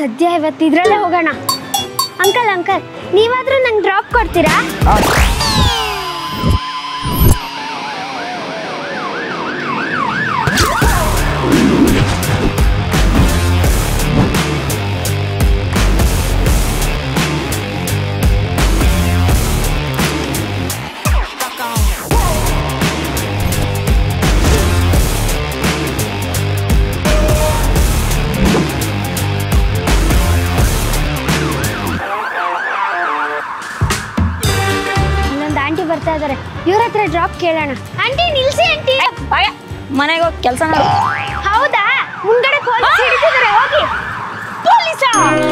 ಸದ್ಯ ಇವತ್ತು ಇದ್ರಲ್ಲೇ ಹೋಗೋಣ ಅಂಕಲ್ ಅಂಕಲ್ ನೀವಾದ್ರೂ ನಂಗೆ ಡ್ರಾಪ್ ಕೊಡ್ತೀರಾ ಇಲ್ಲೊಂದು ಆಂಟಿ ಬರ್ತಾ ಇದಾರೆ ಇವ್ರ ಹತ್ರ ಡ್ರಾಪ್ ಕೇಳೋಣ ಆಂಟಿ ನಿಲ್ಸಿ ಆಂಟಿ ಬಾಯ ಮನೆಗೆ ಹೋಗಿ ಕೆಲಸ ಹೌದಾ ಮುಂದ್ಗಡೆ ಪೊಲೀಸ್ ಹಿಡಿತಿದ್ದಾರೆ ಹೋಗಿ ಪೊಲೀಸ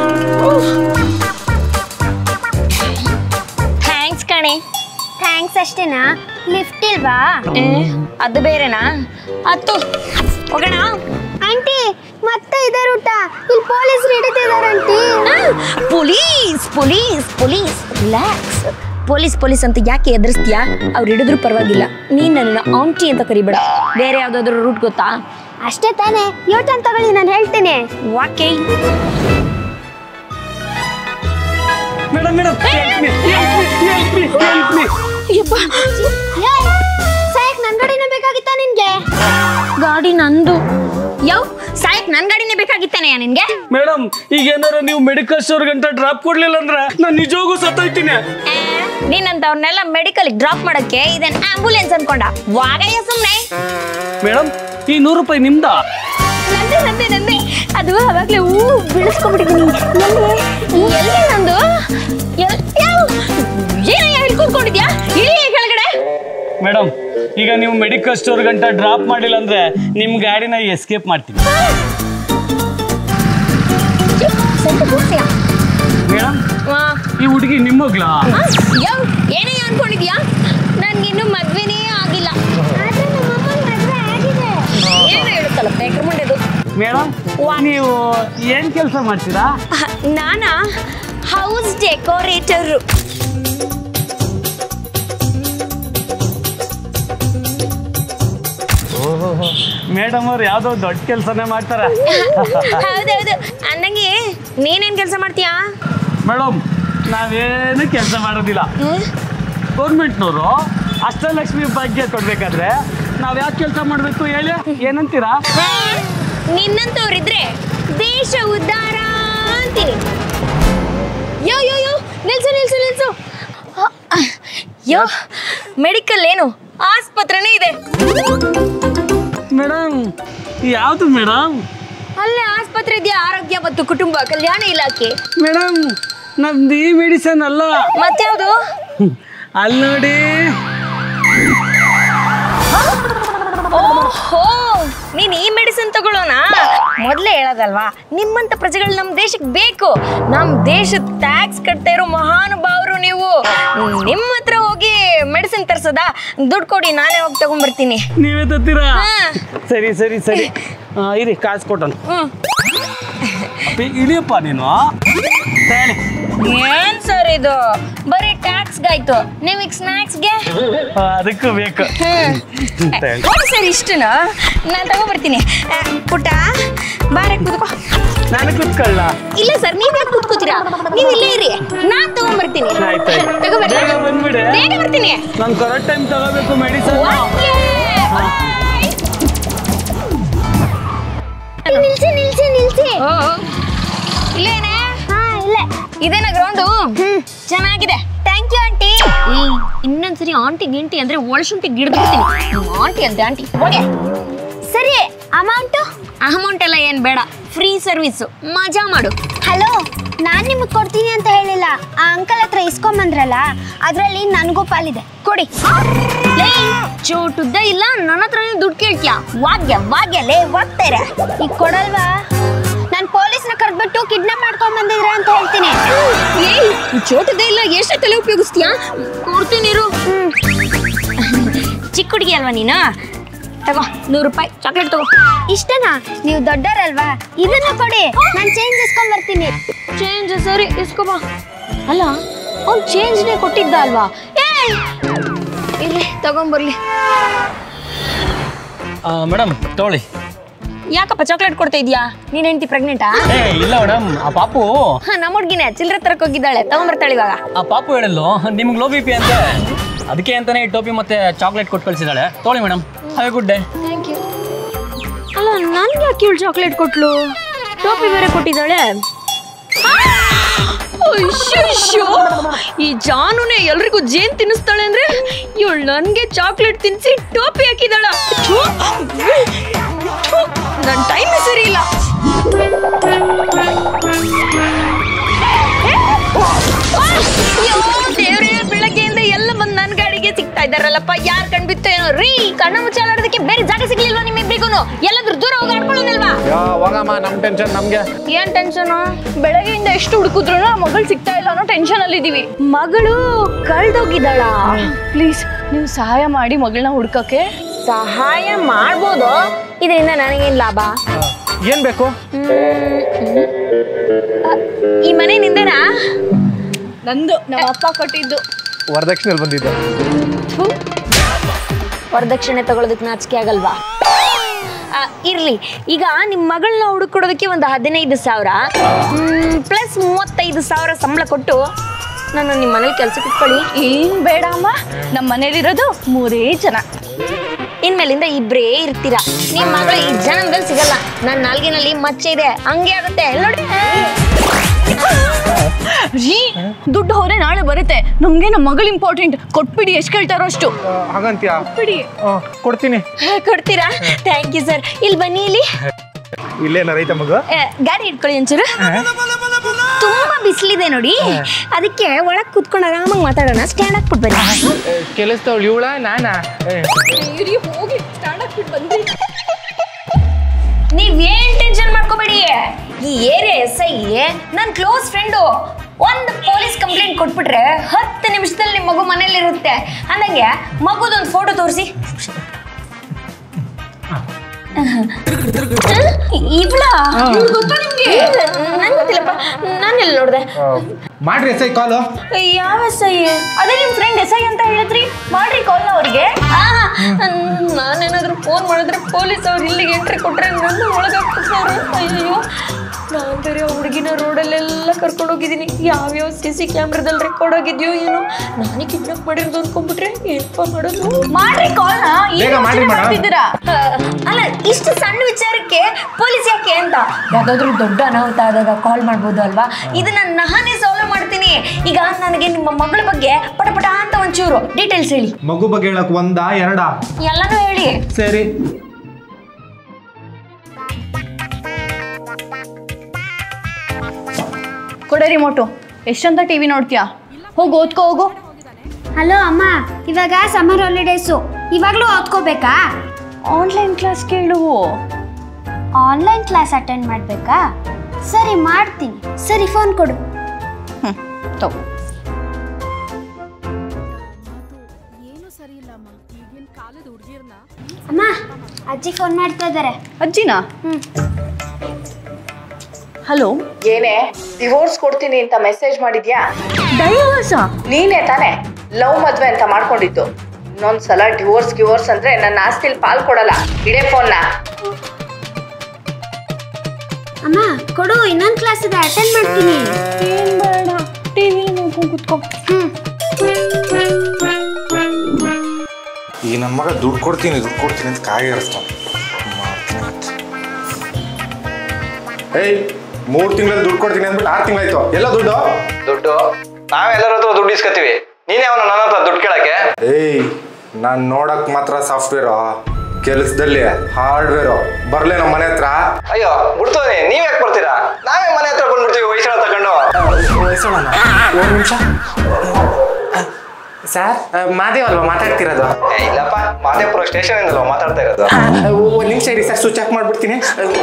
ಥ್ಯಾಂಕ್ಸ್ ಕಣೆ ಥ್ಯಾಂಕ್ಸ್ ಅಷ್ಟೇನಾ ಲಿಫ್ಟ್ ಇಲ್ವಾ ಏ, ಅದು ಬೇರೆನಾ ಹತ್ತು ಹೋಗೋಣ ಆಂಟಿ ಮತ್ತೆ ಇದೇ ರೂಟ ಇಲ್ಲಿ ಪೊಲೀಸ್ ಹಿಡಿತಿದ್ದಾರೆ aunty police police police relax police police ಅಂತ ಯಾಕೆ ಎದುರಿಸ್ತೀಯಾ ಅವ್ರು ಹಿಡಿದ್ರು ಪರವಾಗಿಲ್ಲ ನೀನ್ ನನ್ನ ಆಂಟಿ ಅಂತ ಕರಿಬೇಡ ಬೇರೆ ಯಾವ್ದಾದ್ರು ರೂಟ್ ಗೊತ್ತಾ ಅಷ್ಟೇ ತಾನೇ ಯೋಟನ್ ತಗೊಳ್ಳಿ ನಾನು ಹೇಳ್ತೀನಿ ವಾಕೆ ಮೇಡಮ್ ಮೇಡಮ್ ಅಯ್ಯಪ್ಪ ಸಾಯಕ್ ನನ್ ಗಾಡಿನೇ ಬೇಕಾಗಿತ್ತ ನಿನ್ಗೆ ಗಾಡಿ ನಂದು ಯಾವ ಸಾಯಕ್ ನನ್ ಗಾಡಿನೇ ಬೇಕಾಗಿತ್ತಾನೆ ನಿನ್ಗೆ ಮೇಡಮ್ ಈಗ ಏನಾರ ನೀವು ಮೆಡಿಕಲ್ ಸ್ಟೋರ್ ಗಂಟ ಡ್ರಾಪ್ ಕೊಡ್ಲಿಲ್ಲ ಅಂದ್ರೆ ನಾನು ನಿಜವಾಗೂ ಸತ್ತೋಯ್ತೀನಿ ಆ, ನೀನಂತವ್ರನ್ನೆಲ್ಲ ಮೆಡಿಕಲ್ ಡ್ರಾಪ್ ಮಾಡಕ್ಕೆ ಇದೇನ್ ಆಂಬುಲೆನ್ಸ್ ಅನ್ಕೊಂಡ ವಾಗಯ್ಯ ಸುಮ್ನೆ ಮೇಡಮ್ ಈ ನೂರು ರೂಪಾಯಿ ನಿಮ್ದ ನಂದೆ ನಂದೆ ನಂದೆ ಅದು ಅವಾಗ್ಲೇ ಹೂ ಬಿಡಿಸ್ಕೊಂಡ್ಬಿಟ್ಟಿದ್ದೀನಿ ಎಲ್ಲಿ ಎಲ್ಲಿ ನಂದು ಎಲ್ ಯಾವ ಏನಯ್ಯ ಇಲ್ಲಿ ಕೂತ್ಕೊಂಡಿದ್ಯಾ ಇಳಿ ಕೆಳಗಡೆ ಮೇಡಮ್ ಈಗ ನೀವು ಮೆಡಿಕಲ್ ಸ್ಟೋರ್ ಗಂಟ ಡ್ರಾಪ್ ಮಾಡಿಲ್ಲ ಅಂದ್ರೆ ನಿಮ್ ಗಾಡಿನ ಎಸ್ಕೇಪ್ ಮಾಡ್ತೀನಿ ಸ್ವಲ್ಪ ಕೂರ್ಸಿಯಾ ಮೇಡಮ್ ಈ ಹುಡುಗಿ ನಿಮ್ಮಗ್ಲಾ ಯಾವ ಏನಯ್ಯ ಅನ್ಕೊಂಡಿದ್ಯಾ ನನ್ಗಿನ್ನೂ ಮದ್ವೆನೇ ಆಗಿಲ್ಲ ಆದ್ರೆ ನಮ್ಮ ಅಮ್ಮನ್ ಮದ್ವೆ ಆಗಿದೆ ಏನು ಹೇಳುತ್ತಲ್ಲ ಬೇಕ್ರ ಮುಂಡೆದು ಮೇಡಮ್ ನೀವು ಏನ್ ಕೆಲಸ ಮಾಡ್ತೀರಾ ನಾನಾ ಹೌಸ್ ಡೆಕೋರೇಟರ್ ಮೇಡಮ್ ಅವ್ರು ಯಾವ್ದೋ ದೊಡ್ಡ ಕೆಲಸನೇ ಮಾಡ್ತಾರ ಹೌದೌದು ಅಂದಂಗೆ ನೀನೇನ್ ಕೆಲಸ ಮಾಡ್ತೀಯಾ ಮೇಡಮ್ ನಾವೇನು ಕೆಲಸ ಮಾಡೋದಿಲ್ಲ ಗೌರ್ಮೆಂಟ್ನವರು ಅಷ್ಟಲಕ್ಷ್ಮಿ ಭಾಗ್ಯ ಕೊಡ್ಬೇಕಾದ್ರೆ ನಾವ್ ಯಾಕೆ ಕೆಲಸ ಮಾಡ್ಬೇಕು ಹೇಳಿ ಏನಂತೀರಾ ನಿನ್ನಂತವ್ರಿದ್ರೆ ದೇಶ ಉದ್ಧಾರ ಅಂತೀನಿ ಯೋ ಯೋ ಯೋ ನಿಲ್ಸು ನಿಲ್ಸು ನಿಲ್ಸು ಅ, ಯೋ ಮೆಡಿಕಲ್ ಏನು ಆಸ್ಪತ್ರೆನೇ ಇದೆ ಮೇಡಮ್ ಯಾವುದು ಮೇಡಮ್ ಅಲ್ಲೇ ಆಸ್ಪತ್ರೆ ಇದೆಯಾ ಆರೋಗ್ಯ ಮತ್ತು ಕುಟುಂಬ ಕಲ್ಯಾಣ ಇಲಾಖೆ ಮೇಡಮ್ ನಮ್ದು ಈ ಮೆಡಿಸನ್ ಅಲ್ಲ ಮತ್ಯಾವುದು ಅಲ್ಲಿ ನೋಡಿ ಓಹೋ ನೀನ್ ಈ ಮೆಡಿಸಿನ್ ತಗೊಳ್ಳೋಣ ಮೊದ್ಲೇ ಹೇಳೋದಲ್ವಾ ನಿಮ್ಮಂತ ಪ್ರಜೆಗಳು ನಮ್ಮ ದೇಶಕ್ಕೆ ಬೇಕು ನಮ್ ದೇಶದ ಟ್ಯಾಕ್ಸ್ ಕಟ್ತಾ ಇರೋ ಮಹಾನುಭಾವರು ನೀವು ನಿಮ್ಮ ಹತ್ರ ಹೋಗಿ ಮೆಡಿಸಿನ್ ತರ್ಸದಾ ದುಡ್ಡು ಕೊಡಿ ನಾನೇ ಹೋಗಿ ತಗೊಂಡ್ಬರ್ತೀನಿ ನೀವೇ ತತ್ತೀರಾ ಹಾ. ಸರಿ ಸರಿ ಸರಿ ಆ, ಇರಿ ಕಾಸು ಕೊಟ್ಟನು ಹ್ಮ್ ಇಳಿಯಪ್ಪ ನೀನು ಹೇಳಿ ಏನ್ ಸರ್ ಇದು ಬರೀ ಟ್ಯಾಕ್ಸ್ಗಾಯ್ತು ನಿಮಗೆ ಸ್ನ್ಯಾಕ್ಸ್ಗೆ ಅದಕ್ಕೂ ಬೇಕು ಅಂತ ಹೇಳಿ. ಕೊಡಿ ಸರ್ ಇಷ್ಟನ ನಾನು ತಗೊಂಡ್ಬರ್ತೀನಿ ಆ, ಪುಟ್ಟ ಬಾರೆ ಕೂತ್ಕೋ ನಾನು ಕೂತ್ಕೊಳ್ಳ ಇಲ್ಲ ಸರ್ ನೀವ್ ಯಾಕೆ ಕೂತ್ಕೋತೀರಾ ನೀವ್ ಇಲ್ಲೇ ಇರಿ ನಾನ್ ತಗೊಂಡ್ಬರ್ತೀನಿ ಆಯ್ತು, ಆಯ್ತು. ತಗೊಂಡ್ಬರ್ಲಾ? ಬೇಗ ಬಂದ್ಬಿಡಿ. ಬೇಗ ಬರ್ತೀನಿ ನಾನು ಕರೆಕ್ಟ್ ಟೈಮ್ ತಗೋಬೇಕು ಮೆಡಿಸನ್ ಓಕೆ ಬಾಯ್. ನಿಲ್ಸಿ ನಿಲ್ಸಿ ನಿಲ್ಸಿ ಓ, ಇಲ್ಲೇನೆ ಹಾ ಇಲ್ಲೇ ಇದೇನ ಗ್ರೌಂಡು ಚೆನ್ನಾಗಿದೆ ಥ್ಯಾಂಕ್ ಯು ಆಂಟಿ ಇನ್ನೊಂದ್ಸರಿ ಆಂಟಿ ಗಿಂಟಿ ಅಂದ್ರೆ ಒಳಶುಂಠಿ ಗಿಡ್ಬಿಡ್ತೀನಿ ಆಂಟಿ ಅಂತೆ ಆಂಟಿ ಹೋಗೆ ಸರಿ ಅಮೌಂಟು ಅಮೌಂಟ್ ಎಲ್ಲ ಏನ್ ಬೇಡ ಫ್ರೀ ಸರ್ವಿಸ್ ಮಜಾ ಮಾಡು ಹಲೋ ನಾನ್ ನಿಮಗೆ ಕೊಡ್ತೀನಿ ಅಂತ ಹೇಳಿಲ್ಲ ಆ ಅಂಕಲ್ ಹತ್ರ ಇಸ್ಕೊಂಬಂದ್ರಲ್ಲ ಅದ್ರಲ್ಲಿ ನನಗೂ ಪಾಲಿದೆ ಕೊಡಿ ಲೇ ಚೋಟುದ್ದ ಇಲ್ಲ ನನ್ನ ಹತ್ರ ದುಡ್ಡು ಕೇಳ್ತೀಯಾ ವಾಗ್ಯ ವಾಗ್ಯ ಲೇ ವಾಗ್ತಾರೆ ಈಗ ಕೊಡಲ್ವಾ ನಾನು ಪೊಲೀಸ್ನ ಕರೆದ್ಬಿಟ್ಟು ಕಿಡ್ನಾಪ್ ಮಾಡ್ಕೊಂಡ್ ಬಂದಿದ್ರ ಅಂತ ಹೇಳ್ತೀನಿ ಏಯ್ ಚೋಟುದ್ದ ಇಲ್ಲ ಎಷ್ಟು ತಲೆ ಉಪಯೋಗಿಸ್ತೀಯಾ ಕೊಡ್ತೀನಿ ಇರು ಚಿಕ್ಕ ಹುಡುಗಿ ಅಲ್ವಾ ನೀನು ತಗೋ ನೂರು ರೂಪಾಯಿ ಚಾಕ್ಲೇಟ್ ತಗೋ ಇಷ್ಟನಾ ನೀವು ದೊಡ್ಡವರಲ್ವಾ ಇದನ್ನ ಕೊಡಿ ನಾನು ಚೇಂಜ್ ಇಸ್ಕೊಂಡ್ ಬರ್ತೀನಿ ಚೇಂಜ್ ಸರಿ ಇಸ್ಕೊಬಾ ಅಲ್ಲ ಅವ್ನು ಚೇಂಜ್ನೇ ಕೊಟ್ಟಿದ್ದ ಅಲ್ವಾ ಏ ಇರ್ಲಿ ತಗೊಂಬರ್ಲಿ ಮೇಡಮ್ ತಗೊಳ್ಳಿ ಯಾಕಪ್ಪ ಚಾಕ್ಲೇಟ್ ಕೊಡ್ತಾ ಇದೀಯಾ ನೀನ್ ಹೆಂಡತಿ ಪ್ರೆಗ್ನೆಂಟಾ ಏ ಇಲ್ಲ ಮೇಡಮ್ ಆ ಪಾಪು ನಮ್ಮ ಹುಡ್ಗಿನೇ ಚಿಲ್ಲರೆ ತರಕ್ ಹೋಗಿದ್ದಾಳೆ ತಗೊಂಬರ್ತಾಳೆ ಇವಾಗ ಆ ಪಾಪು ಹೇಳಲ್ಲು ನಿಮ್ಗೆ ಲೋ ಬಿ ಪಿ ಅಂತೆ ಅದಕ್ಕೆ ಅಂತಾನೆ ಈ ಟೋಪಿ ಮತ್ತೆ ಚಾಕ್ಲೇಟ್ ಕೊಟ್ಟು ಕಳ್ಸಿದಾಳೆ ತೊಗೊಳ್ಳಿ madam have good day thank you ಅಲ್ಲ ನನ್ಗೆ ಯಾಕೆ ಇವಳು ಚಾಕ್ಲೇಟ್ ಕೊಟ್ಲು ಟೋಪಿ ಬೇರೆ ಕೊಟ್ಟಿದ್ದಾಳೆ ಅಯ್ಯಯ್ಯೋ ಈ ಜಾನುನೇ ಎಲ್ರಿಗೂ ಜೇನ್ ತಿನ್ನಿಸ್ತಾಳೆ ಅಂದ್ರೆ ಇವಳು ನನ್ಗೆ ಚಾಕ್ಲೇಟ್ ತಿನ್ಸಿ ಟೋಪಿ ಹಾಕಿದಾಳ ನನ್ನ ಟೈಮ್ ಸರಿ ಇಲ್ಲ ಅಯ್ಯೋ, ದೇವ್ರೇ ಬೆಳಗ್ಗೆಯಿಂದ ಎಲ್ಲ ಬಂದು ನನ್ನ ಗಾಡಿಗೆ ಸಿಗ್ತಾ ಇದಾರಲ್ಲಪ್ಪ ಯಾರ್ ಕಣ್ಬಿತ್ತು ಏನೋ ರೀ ಕಣ್ಣ ಮುಚ್ಚಾಡೋದಕ್ಕೆ ಬೇರೆ ಜಾಗ ಸಿಗ್ಲಿಲ್ವಾ ನಿಮ್ಮಿಬ್ರಿಗೂ ಎಲ್ಲಾದ್ರೂ ದೂರ ಹೋಗಿ ಆಡ್ಕೊಳ್ಳೋದಿಲ್ವಾ ಯಾ ಹೋಗಮ್ಮ ನಮ್ ಟೆನ್ಷನ್ ನಮ್ಗೆ ಏನ್ ಟೆನ್ಷನ್ ಬೆಳಗ್ಗೆಯಿಂದ ಎಷ್ಟು ಹುಡುಕಿದ್ರು ಮಗಳು ಸಿಗ್ತಾ ಇಲ್ಲ ಅನ್ನೋ ಟೆನ್ಷನ್ ಅಲ್ಲಿ ಇದೀವಿ ಮಗಳು ಕಳ್ದೋಗಿದ್ದಾಳ ಪ್ಲೀಸ್ ನೀವು ಸಹಾಯ ಮಾಡಿ ಮಗಳನ್ನ ಹುಡ್ಕಕ್ಕೆ ಸಹಾಯ ಮಾಡ್ಬೋದು ಇದರಿಂದ ನನಗೇನ್ ಲಾಭ ಏನ್ ಬೇಕು ಈ ಮನೆ ನಿಂದೇನಾ ನಂದು ನಮ್ಮ ಅಪ್ಪ ಕೊಟ್ಟಿದ್ದು ವರದಕ್ಷಿಣೆಯಲ್ಲಿ ಬಂದಿದ್ದೆ ಥು. ವರದಕ್ಷಿಣೆ ತಗೊಳ್ಳೋದಕ್ಕೆ ನಾಚಿಕೆ ಆಗಲ್ವಾ ಆ, ಇರ್ಲಿ ಈಗ ನಿಮ್ಮ ಮಗಳನ್ನ ಹುಡುಕೊಡೋದಕ್ಕೆ ಒಂದು ಹದಿನೈದು ಸಾವಿರ ಪ್ಲಸ್ ಮೂವತ್ತೈದು ಸಾವಿರ ಸಂಬಳ ಕೊಟ್ಟು ನಾನು ನಿಮ್ಮ ಮನೇಲಿ ಕೆಲ್ಸಕ್ಕೆ ಇಟ್ಕೊಳ್ಳಿ ಏನ್ ಬೇಡ ಅಮ್ಮ ನಮ್ಮ ಮನೇಲಿರೋದು ಮೂರೇ ಜನ ಇನ್ಮೇಲಿಂದ ಇಬ್ರೇ ಇರ್ತೀರಾ ನಿಮ್ಮ ಮಗಳು ಈ ಜನ್ಮದಲ್ಲಿ ಸಿಗಲ್ಲ ನನ್ನ ನಾಲ್ಗಿನಲ್ಲಿ ಮಚ್ಚೆ ಇದೆ ಹಂಗೆ ಆಗುತ್ತೆ ನೋಡಿ ರೀ ದುಡ್ಡು ಹೋದ್ರೆ ನಾಳೆ ಬರುತ್ತೆ ನಮ್ಗೆ ನಮ್ಮ ಮಗಳು ಇಂಪಾರ್ಟೆಂಟ್ ಕೊಟ್ಬಿಡಿ ಎಷ್ಟು ಕೇಳ್ತಾರೋ ಅಷ್ಟು ಹಾಗಂತ್ಯಾ ಬಿಡಿ ಆ, ಕೊಡ್ತೀನಿ ಕೊಡ್ತೀರಾ ಥ್ಯಾಂಕ್ ಯು ಸರ್ ಇಲ್ಲಿ ಬನ್ನಿ ಇಲ್ಲಿ ಇಲ್ಲೇನ ರೈತ ಮಗ ಏ, ಗಾಡಿ ಇಟ್ಕೊಳ್ಳಿ ಒಂಚೂರು ತುಂಬಾ ಬಿಸಿಲಿದೆ ನೋಡಿ ಅದಕ್ಕೆ ಒಳಗ್ ಕೂತ್ಕೊಂಡು ಆರಾಮಾಗಿ ಮಾತಾಡೋಣ ಸ್ಟ್ಯಾಂಡ್ ಹಾಕ್ಬಿಟ್ಟು ಬನ್ನಿ ಕೆಲಸದವಳು ಇವಳ ನಾನಾ ಹೋಗಿ ಬಂದ್ರಿ ನೀವೇನ್ ಟೆನ್ಷನ್ ಮಾಡ್ಕೋಬೇಡಿ ಈ ಏರಿಯಾ ಎಸ್ ಐ ನನ್ನ ಕ್ಲೋಸ್ ಫ್ರೆಂಡು ಒಂದು ಪೊಲೀಸ್ ಕಂಪ್ಲೇಂಟ್ ಕೊಟ್ಬಿಟ್ರೆ ಹತ್ತು ನಿಮಿಷದಲ್ಲಿ ನಿಮ್ಮ ಮಗು ಮನೇಲಿರುತ್ತೆ ಅಂದಂಗೆ ಮಗುದೊಂದು ಫೋಟೋ ತೋರಿಸಿ ಇವಳ ಗೊತ್ತಾ ನಿಮ್ಗೆ ನಂಗೆ ಗೊತ್ತಿಲ್ಲಪ್ಪ ನಾನು ಎಲ್ಲಿ ನೋಡಿದೆ ಮಾಡ್ರಿ ಎಸ್ ಐ ಕಾಲು ಯಾವ ಎಸ್ ಐ ಅದೇ ನಿಮ್ ಫ್ರೆಂಡ್ ಎಸ್ ಐ ಅಂತ ಹೇಳಿದ್ರಿ ಮಾಡ್ರಿ ಕಾಲ್ ಅವ್ರಿಗೆ ನಾನೇನಾದ್ರೂ ಫೋನ್ ಮಾಡಿದ್ರೆ ಪೊಲೀಸ್ ಅವ್ರು ಇಲ್ಲಿಗೆ ಎಂಟ್ರಿ ಕೊಟ್ರೆ ನನ್ನ ಒಳಗಾಗ್ತಾರೆ ಅಯ್ಯೋ ನಾನು ಬೇರೆ ಆ ಹುಡುಗಿನ ರೋಡಲ್ಲೆಲ್ಲ ಕರ್ಕೊಂಡು ಹೋಗಿದ್ದೀನಿ ಯಾವ್ಯಾವ ಸಿ ಸಿ ಕ್ಯಾಮ್ರಾದಲ್ಲಿ ರೆಕಾರ್ಡ್ ಆಗಿದ್ಯೋ ಏನೋ ನಾನೇ ಕಿಡ್ನಾಪ್ ಮಾಡಿರೋದು ಅನ್ಕೊಂಡ್ಬಿಟ್ರೆ ಏನಪ್ಪ ಮಾಡೋದು ಮಾಡ್ರಿ ಕಾಲ್ ಬೇಗ ಮಾಡ್ರಿ madam. ಮಾಡ್ತಿದ್ದೀರಾ ಆ, ಅಲ್ಲ ಇಷ್ಟು ಸಣ್ಣ ವಿಚಾರಕ್ಕೆ ಪೊಲೀಸ್ ಯಾಕೆ ಅಂತ ಯಾವ್ದಾದ್ರು ದೊಡ್ಡ ಅನಾಹುತ ಆದಾಗ ಕಾಲ್ ಮಾಡ್ಬೋದು ಅಲ್ವಾ ಇದನ್ನ ನಾನೇ ಸಾಲ್ವ್ ಮಾಡ್ತೀನಿ ಈಗ ನನಗೆ ನಿಮ್ಮ ಮಗಳ ಬಗ್ಗೆ ಪಟಪಟ ಅಂತ ಒಂಚೂರು ಡೀಟೇಲ್ಸ್ ಹೇಳಿ ಮಗು ಬಗ್ಗೆ ಹೇಳಕ್ ಒಂದಾ ಎರಡಾ ಎಲ್ಲಾನು ಹೇಳಿ ಸರಿ ಕೊಡೆ ರಿಮೋಟು ಎಷ್ಟಂತ ಟಿವಿ ನೋಡ್ತೀಯಾ ಹೋಗಿ ಓದ್ಕೋ ಹೋಗು ಹಲೋ ಅಮ್ಮ ಇವಾಗ ಸಮ್ಮರ್ ಹಾಲಿಡೇಸು ಇವಾಗಲೂ ಓದ್ಕೋಬೇಕಾ ಆನ್ಲೈನ್ ಕ್ಲಾಸ್ ಕೇಳು ಆನ್ಲೈನ್ ಕ್ಲಾಸ್ ಅಟೆಂಡ್ ಮಾಡಬೇಕಾ ಸರಿ ಮಾಡ್ತೀನಿ ಸರಿ ಫೋನ್ ಕೊಡು ಹ್ಮ್ ತಗೋ ಅಮ್ಮ ಅಜ್ಜಿ ಫೋನ್ ಮಾಡ್ತಾ ಇದ್ದಾರೆ ಅಜ್ಜಿನಾ ಹ್ಮ್ ಹಲೋ ಏನೇ ಡಿವೋರ್ಸ್ ಕೊಡ್ತೀನಿ ಅಂತ ಮೆಸೇಜ್ ಮಾಡಿದ್ಯಾ ಡೈವರ್ಸಾ ನೀನೇ ತಾನೇ ಲವ್ ಮದ್ವೆ ಅಂತ ಮಾಡ್ಕೊಂಡಿದ್ದು ಇನ್ನೊಂದ್ಸಲ ಡಿವೋರ್ಸ್ ಗಿವೋರ್ಸ್ ಅಂದ್ರೆ ನನ್ನ ಆಸ್ತಿಲ್ ಪಾಲ್ ಕೊಡಲ್ಲ ಇಡೇ ಫೋನ್ನ ಅಮ್ಮ ಕೊಡು ಇನ್ನೊಂದು ಕ್ಲಾಸ್ ಇದೆ ಅಟೆಂಡ್ ಮಾಡ್ತೀನಿ ಏನ್ ಬೇಡ ಟಿವಿ ನೋಡ್ಕೊಂಡು ಕುತ್ಕೋ ಹ್ಮ್ ಈ ನನ್ನ ಮಗ ದುಡ್ಡು ಕೊಡ್ತೀನಿ ದುಡ್ಡು ಕೊಡ್ತೀನಿ ಅಂತ ಕಾಯಿ ಹರಿಸ್ತಾನೆ ಏಯ್ ಮೂರು ತಿಂಗಳಲ್ಲಿ ದುಡ್ಡು ಕೊಡ್ತೀನಿ ಅಂದ್ಬಿಟ್ಟು ಆರು ತಿಂಗಳಾಯ್ತು ಎಲ್ಲ ದುಡ್ಡು ದುಡ್ಡು ನಾವೆಲ್ಲರ ಹತ್ರ ದುಡ್ಡು ಇಸ್ಕೊತೀವಿ ನೀನೇ ಅವನು ನನ್ನ ಹತ್ರ ದುಡ್ಡು ಕೇಳಕ್ಕೆ ಏಯ್ ನಾನು ನೋಡಕ್ ಮಾತ್ರ ಸಾಫ್ಟ್ವೇರು ಕೆಲಸದಲ್ಲಿ ಹಾರ್ಡ್ವೇರು ಬರ್ಲೇ ನಮ್ಮ ಮನೆ ಹತ್ರ ಅಯ್ಯೋ ಬಿಡ್ತೋನಿ ನೀವ್ ಯಾಕೆ ಬರ್ತೀರಾ ನಾವೇ ಮನೆ ಹತ್ರ ಬಂದ್ಬಿಡ್ತೀವಿ ವಯಸ್ಸಳ ತಗೊಂಡು ಒಂದು ನಿಮಿಷ ಸರ್ ಮಾದೇವ್ ಅಲ್ವಾ ಮಾತಾಡ್ತಿರೋದು ಏ, ಇಲ್ಲಪ್ಪ ಮಾದೇಪುರ ಸ್ಟೇಷನ್ ಇಂದಲ್ವ ಮಾತಾಡ್ತಾ ಇರೋದು ಒಂದು ನಿಮಿಷ ಇರಿ ಸರ್ ಸ್ವಿಚ್ ಆಫ್ ಮಾಡ್ಬಿಡ್ತೀನಿ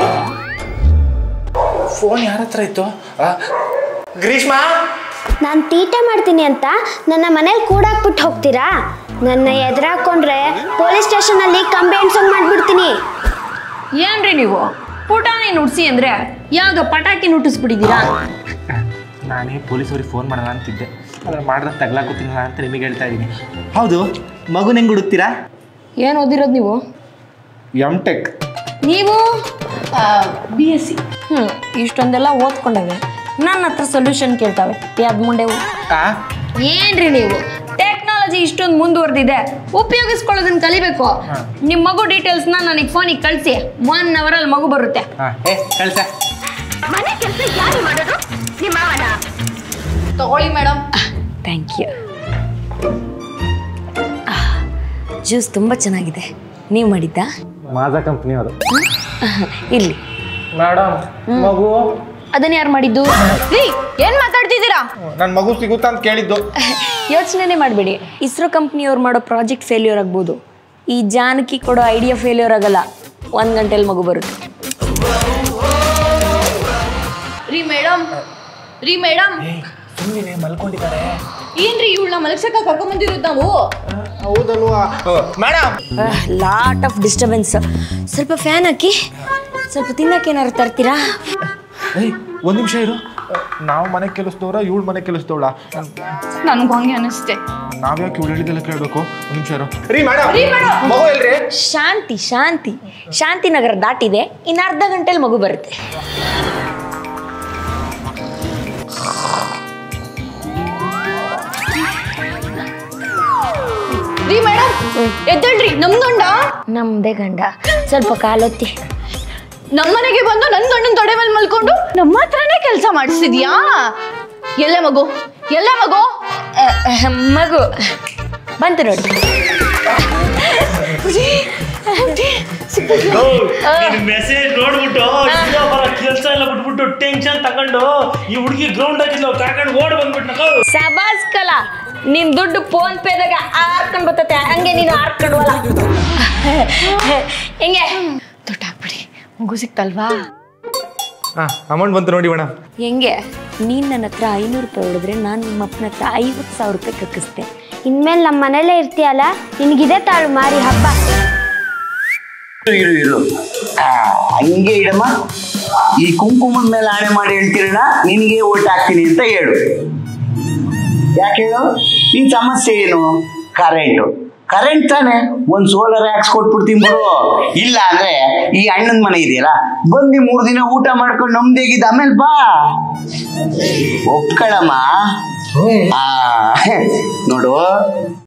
ಫೋನ್ ಯಾರ ಹತ್ರ ಇತ್ತು ಆ, ಗ್ರೀಷ್ಮಾ ನಾನು ತೀಟೆ ಮಾಡ್ತೀನಿ ಅಂತ ನನ್ನ ಮನೇಲಿ ಕೂಡಾಕ್ಬಿಟ್ಟು ಹೋಗ್ತೀರಾ ನನ್ನ ಎದುರಾಕೊಂಡ್ರೆ ಪೊಲೀಸ್ ಸ್ಟೇಷನಲ್ಲಿ ಕಂಪ್ಲೇಂಟ್ ಸೊಂಗ್ ಮಾಡ್ಬಿಡ್ತೀನಿ ಏನ್ರಿ ನೀವು ಪುಟಾಣಿ ನುಡ್ಸಿ ಅಂದ್ರೆ ಯಾವಾಗ ಪಟಾಕಿ ನುಟ್ಟಿಸ್ಬಿಟ್ಟಿದ್ದೀರಾ ನಾನೇ ಪೊಲೀಸವ್ರಿಗೆ ಫೋನ್ ಮಾಡೋಣ ಅಂತಿದ್ದೆ ಅದ್ರ ಮಾಡಿದ್ರೆ ತಗ್ಲಾಕೋತೀನಿ ಅಂತ ನಿಮಗೆ ಹೇಳ್ತಾ ಇದ್ದೀನಿ ಹೌದು ಮಗುನ ಹೆಂಗೆ ಹುಡುಕ್ತೀರಾ ಏನ್ ಓದಿರೋದು ನೀವು ಎಮ್ ಟೆಕ್ ನೀವು ಬಿ ಎಸ್ ಸಿ ಹ್ಞೂ ಇಷ್ಟೊಂದೆಲ್ಲ ಓದ್ಕೊಂಡವೆ ನನ್ನ ಹತ್ರ ಸೊಲ್ಯೂಷನ್ ಕೇಳ್ತಾವೆ ಯಾವ್ದು ಮುಂಡೆವು ಏನ್ರಿ ನೀವು ಟೆಕ್ನಾಲಜಿ ಇಷ್ಟೊಂದು ಮುಂದುವರೆದಿದೆ ಉಪಯೋಗಿಸ್ಕೊಳ್ಳೋದನ್ನ ಕಲಿಬೇಕು ನಿಮ್ಮ ಮಗು ಡೀಟೇಲ್ಸ್ನ ನನಗೆ ಫೋನಿಗೆ ಕಳಿಸಿ ಒನ್ ಅವರಲ್ಲಿ ಮಗು ಬರುತ್ತೆ ಹಾಂ ಏ ಕಳ್ಸ ಮನೆ ಕೆಲಸ ಯಾರು ಮಾಡೋದು ನಿಮ್ಮ ಮಾವನ ತಗೊಳ್ಳಿ ಮೇಡಮ್ ಥ್ಯಾಂಕ್ ಯು ಜ್ಯೂಸ್ ತುಂಬ ಚೆನ್ನಾಗಿದೆ ನೀವು ಮಾಡಿದ್ದಾ ಮಾಜಾ ಕಂಪ್ನಿ ಅದು ಇಲ್ಲಿ ಮೇಡಮ್ ಮಗು ಅದನ್ನ ಯಾರು ಮಾಡಿದ್ದು ರೀ ಏನ್ ಮಾತಾಡ್ತಿದ್ದೀರಾ ನನ್ನ ಮಗು ಸಿಗುತ್ತಾ ಅಂತ ಕೇಳಿದ್ದು ಯೋಚನೆನೇ ಮಾಡಬೇಡಿ ಇಸ್ರೋ ಕಂಪ್ನಿಯವ್ರು ಮಾಡೋ ಪ್ರಾಜೆಕ್ಟ್ ಫೇಲ್ಯೂರ್ ಆಗ್ಬೋದು ಈ ಜಾನಕಿ ಕೊಡೋ ಐಡಿಯಾ ಫೇಲ್ಯೂರ್ ಆಗಲ್ಲ ಒಂದು ಗಂಟೆಲಿ ಮಗು ಬರುತ್ತೆ ರೀ ಮೇಡಮ್ ರೀ ಮೇಡಮ್ ಸುಮ್ಮನೆ ಮಲ್ಕೊಂಡಿದ್ದಾರೆ ಏನ್ರಿ ಇವಳನ್ನ ಮಲಗ್ಸಕ್ಕ ಕರ್ಕೊಂಡ್ ಬಂದಿರೋದು ನಾವು ಹೌದಲ್ವಾ ಮೇಡಮ್ ಲಾಟ್ ಆಫ್ ಡಿಸ್ಟರ್ಬೆನ್ಸ್ ಸ್ವಲ್ಪ ಫ್ಯಾನ್ ಹಾಕಿ ಸ್ವಲ್ಪ ತಿನ್ನಕ್ಕೆ ಏನಾದ್ರು ತರ್ತೀರಾ ಏಯ್ ಒಂದು ನಿಮಿಷ ಇರು ನಾವು ಮನೆ ಕೆಲಸದವ್ರ ಇವಳು ಮನೆ ಕೆಲಸದವಳ ನನಗೂ ಹಂಗೆ ಅನಿಸ್ತೆ ನಾವ್ಯಾಕೆ ಇವಳು ಹೇಳಿದೆಲ್ಲ ಕೇಳಬೇಕು ಒಂದು ನಿಮಿಷ ಇರು ರೀ ಮೇಡಮ್ ಮಗು ಎಲ್ರಿ ಶಾಂತಿ ಶಾಂತಿ ಶಾಂತಿನಗರ ದಾಟಿದೆ ಇನ್ನು ಅರ್ಧ ಗಂಟೆಲಿ ಮಗು ಬರುತ್ತೆ ರೀ ಮೇಡಮ್ ಎದ್ದೇಳ್ರಿ ನಮ್ ಗಂಡ ನಮ್ದೇ ಗಂಡ ಸ್ವಲ್ಪ ಕಾಲೊತ್ತಿ ನಮ್ಮನೆಗೆ ಬಂದು ನನ್ ಗಂಡನ್ ತೊಡೆ ಮೇಲೆ ಮಲ್ಕೊಂಡು ನಮ್ಮ ಹತ್ರನೇ ಕೆಲಸ ಮಾಡಿಸಿದ್ಯಾ ಎಲ್ಲ ಮಗು ಎಲ್ಲ ಮಗು ಅಹ್, ಅಹ್, ಮಗು ಬಂತು ನೋಡಿ ಮೆಸೇಜ್ ನೋಡ್ಬಿಟ್ಟು ಕೆಲಸ ಎಲ್ಲ ಬಿಟ್ಬಿಟ್ಟು ಟೆನ್ಷನ್ ತಗೊಂಡು ಈ ಹುಡುಗಿ ಗ್ರೌಂಡ್ ಆಗಿದ್ಲು ಕರ್ಕೊಂಡು ಓಡ್ ಬಂದ್ಬಿಟ್ಟು ಸಬಾಸ್ ಕಲ ನಿನ್ ದುಡ್ಡು ಫೋನ್ ಪೇದಾಗ ಆರ್ಕೊಂಡ್ ಬರ್ತತೆ ಹಂಗೆ ನೀನು ಆರ್ಕೊಂಡು ಹೋಗಲ್ಲ ಹೆಂಗೆ ದುಡ್ಡು ಹಾಕ್ಬಿಡಿ ಮಗು ಸಿಕ್ತಲ್ವಾ ಹಾಂ ಅಮೌಂಟ್ ಬಂತು ನೋಡಿ ಮೇಡಮ್ ಹೆಂಗೆ ನೀನ್ ನನ್ನ ಹತ್ರ ಐನೂರು ರೂಪಾಯಿ ಹೊಡೆದ್ರೆ ನಾನು ನಿಮ್ಮ ಅಪ್ಪನ ಹತ್ರ ಐವತ್ತು ಸಾವಿರ ರೂಪಾಯಿ ಕಕ್ಕಿಸ್ತೆ ಇನ್ಮೇಲೆ ನಮ್ಮ ಮನೇಲೇ ಇರ್ತೀಯಲ್ಲ ನಿನಗಿದೆ ತಾಳು ಮಾರಿ ಹಬ್ಬ ಇರು ಇರು ಆ, ಹಂಗೆ ಇಡಮ್ಮ ಈ ಕುಂಕುಮದ ಮೇಲೆ ಆಣೆ ಮಾಡಿ ಹೇಳ್ತೀರಣ್ಣ ನಿನಗೆ ಓಟ್ ಹಾಕ್ತೀನಿ ಅಂತ ಹೇಳು ಯಾಕೆ ಹೇಳು ನಿನ್ ಸಮಸ್ಯೆ ಏನು ಕರೆಂಟು ಕರೆಂಟ್ ತಾನೆ ಒಂದ್ ಸೋಲಾರ್ ಹಾಕ್ಸ್ ಕೊಟ್ಬಿಡ್ತೀನಿ ಬಿಡು ಇಲ್ಲ ಅಂದ್ರೆ ಈ ಅಣ್ಣನ ಮನೆ ಇದೆಯಲ್ಲ ಬಂದು ಮೂರ್ ದಿನ ಊಟ ಮಾಡ್ಕೊಂಡು ನಮ್ದೇಗಿದ್ದ ಆಮೇಲೆ ಬಾ ಒಪ್ಕೊಳಮ್ಮ ಆ ನೋಡು